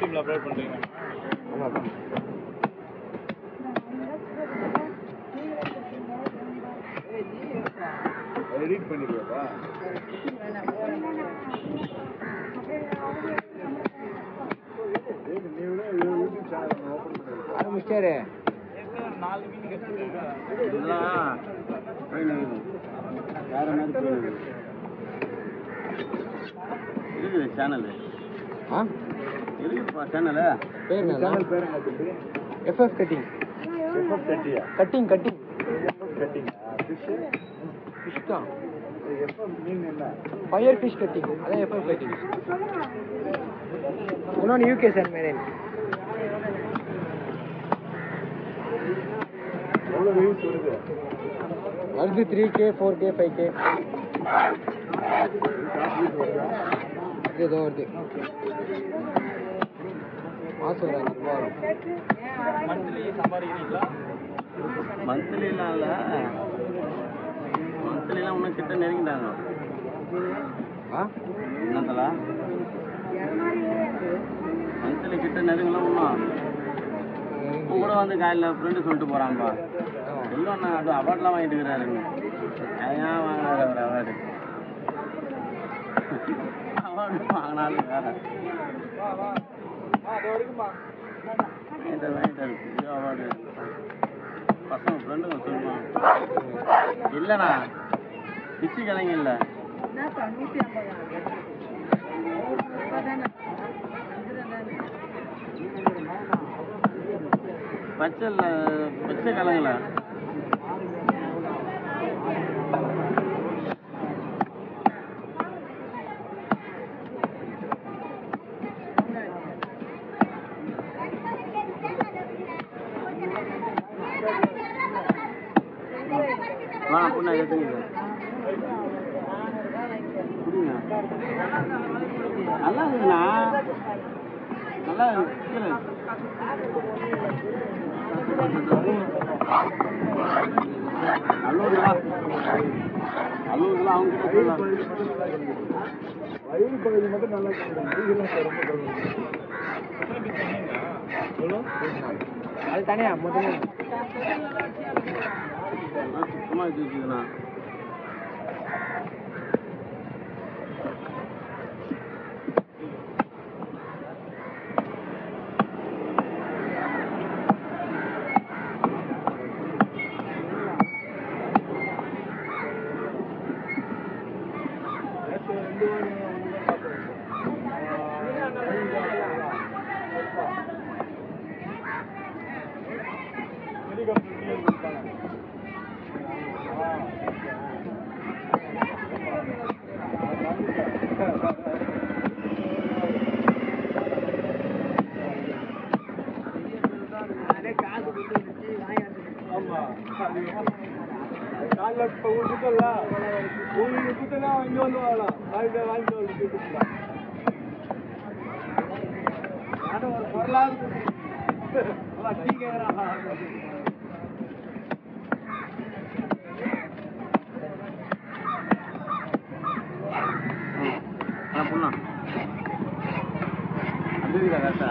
யூடியூப்ல அப்லோட் பண்றீங்க ஆமாப்பா எடிட் பண்ணிருக்கப்பா நீங்களே யூடியூப் சேனல் ஓபன் பண்ணிருக்கோம் ஆரம்பிச்சிட்டாரு நாலு மீன் கற்றுருக்கேன் இதெல்லாம் வேற மாதிரி போயிடுது. இருக்குது சேனலு ஆ இருக்குப்பா சேனலு பேர் என்ன சேனல் பேர் என்ன தம்பி எஃப்எஃப் கட்டிங் எஃப்எஃப் தேர்ட்டியா cutting cutting F F cutting fish fish தான் எஃப்எஃப் மீன் என்ன ஃபயர் ஃபிஷ் கட்டிங் அதான் எஃப்எஃப் கட்டிங் இன்னொன்று யூகே சார் மேரேன் எவ்வளோ வியூஸ் வருது வருது three K four K five K views வருதா இது ஏதோ வருது மாதம் ஒரு அஞ்சு ரூபா வரும் மந்த்லி சம்பாதிக்கிறீங்களா மந்த்லிலாம் இல்லை மந்த்லிலாம் இன்னும் கிட்ட நெருங்கிட்டாங்க ஆ என்னத்தல மந்த்லி கிட்ட நெருங்கலாம் இன்னும் இப்போ கூட வந்து காலையில் ஃப்ரெண்டு சொல்லிட்டு போகிறான்ப்பா எல்லாம் நான் அது அவார்ட்லாம் வாங்கிட்டு இருக்கிறாருங்க ஏன் வாங்கினாரு அவர் அவார்டு அவார்டு வாங்கினாலும் வேற வாங்கிட்டாரு வாங்கிட்டாரு பெரிய அவார்டு பசங்க ஃப்ரெண்டுங்க சொல்லுவான் இல்லைண்ணா பிச்சு கிழங்கு இல்லை பச்சை இல்லை பச்சை கிழங்குல வா பொண்ணா எடுத்துங்க புரியுங்க நல்லா இருக்குண்ணா நல்லா இருக்கு கீழே நல்லூர்ல நல்லூர்ல அவங்க கிட்ட சொல்லலாம் வயிறு பகுதி மட்டும் நல்லா கிடைக்கும் இதெல்லாம் ரொம்ப கம்மி. எவ்வளோ அது தனியா முதல்ல சுத்தமா வச்சுருக்குண்ணா ஆமா காலைல இப்போ கொடுத்துட்டல உங்களுக்கு கொடுத்தனா இங்கே வந்து வாங்கலாம் வாங்கிட்டு வாங்கிட்டு வந்து கொடுத்துக்கலாம் நானும் ஒரு பொருளாக டீ கேட்குறான் ஆ பொண்ணா அது இருக்குதா கரெக்டா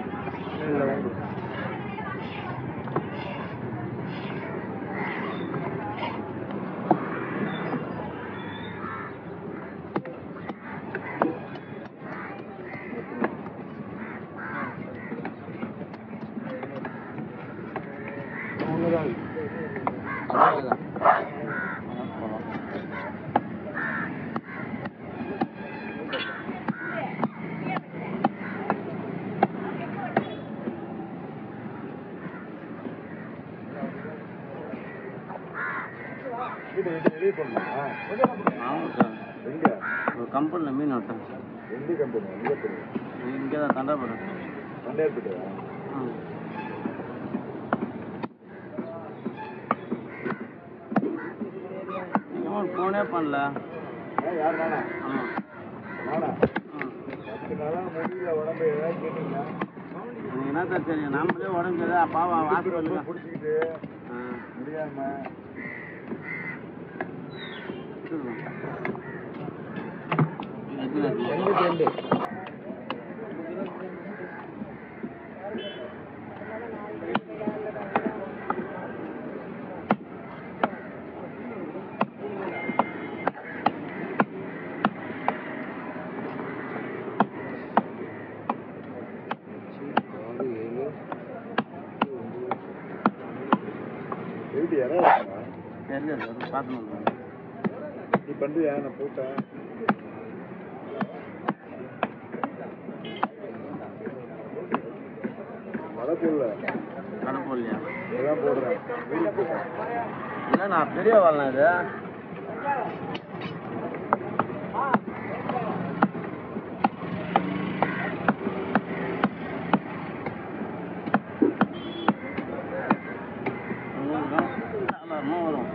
அவ்வளோதான் இது இது ரெடி பண்ணலாம் ஆமாம் சார் எங்க ஒரு கம்பெனியில் மீன் விட்டேன் எந்த கம்பெனி எங்க தெரியும் இங்கே தான் தண்டாபுரம் ரெண்டாயிரத்துக்கு ஆ நீங்கள் ஃபோனே பண்ணல ஏன் யார் நானா ஆமாம் நானா ம் பத்து நாளா முடியல உடம்பு ஏதாவது கேட்டீங்களா எனக்கு என்னத்த தெரியும் நம்மளே உடம்பு சரியா பாவம் ஹாஸ்பிட்டலுக்கு பிடிச்சிக்கிட்டு ஆ முடியாம எண்பத்தி ரெண்டு நைட்டு இடம் இருக்குமா தெரியல சார் பார்க்கணும் நீ பண்ணுறியா நான் போட்டேன் மழை போடல கடை போடலையா இதான் போடுறேன் வீட்டுக்கு போட்டேன் இல்லை நான் பெரிய வாழலாம் இது சாதாரணமாக வரும்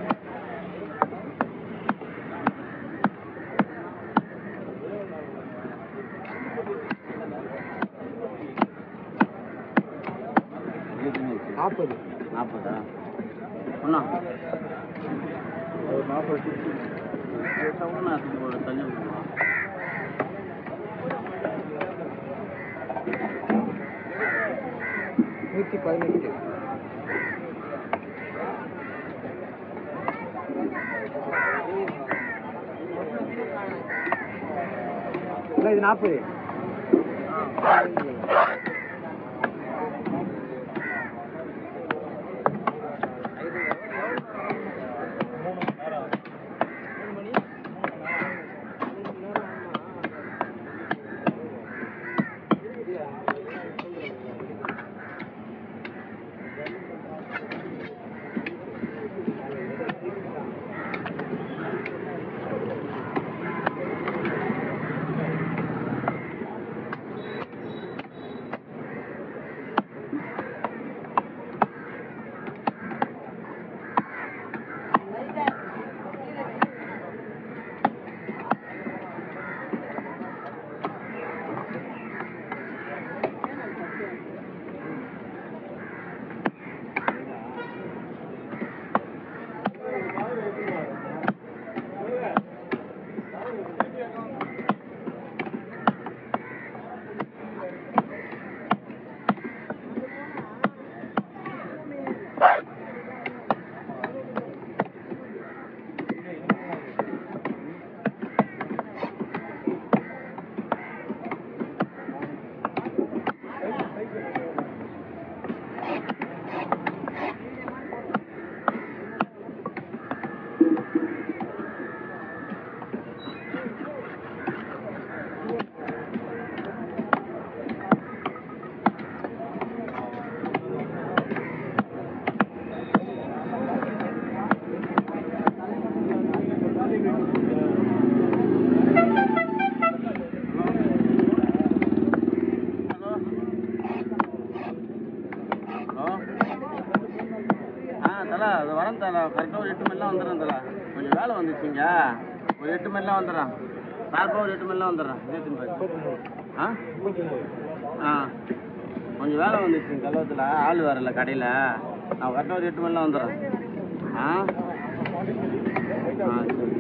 நாற்பது நாற்பதா ஒன்றா ஒரு நாற்பது குச்சி ஒன்றா ஒரு தள்ளி விட்டுருவா நூற்றி பதினெட்டு இல்லை இது நாற்பது ஹலோ ஹலோ ஆ தலா அது வரேன் தலா கரெக்டாக ஒரு எட்டு மணிலாம் வந்துடுறேன் தலா கொஞ்சம் வேலை வந்துச்சுங்க ஒரு எட்டு மணிலாம் வந்துடுறேன் ஷார்ப்பாக ஒரு எட்டு மணிலாம் வந்துடுறேன் நேற்று பாரு ஆ ஆ கொஞ்சம் வேலை வந்துச்சுங்க கலவத்தில் ஆள் வரல கடையில் நான் கரெக்டாக ஒரு எட்டு மணிலாம் வந்துடுறேன் ஆ ஆ சரி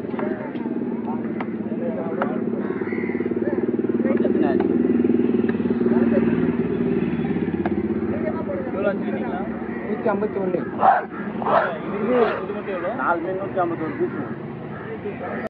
எத்தனை ஆச்சு நூற்றி ஐம்பத்தி ஒன்று நாலு மீன் நூற்றி ஐம்பத்தொரு பீஸு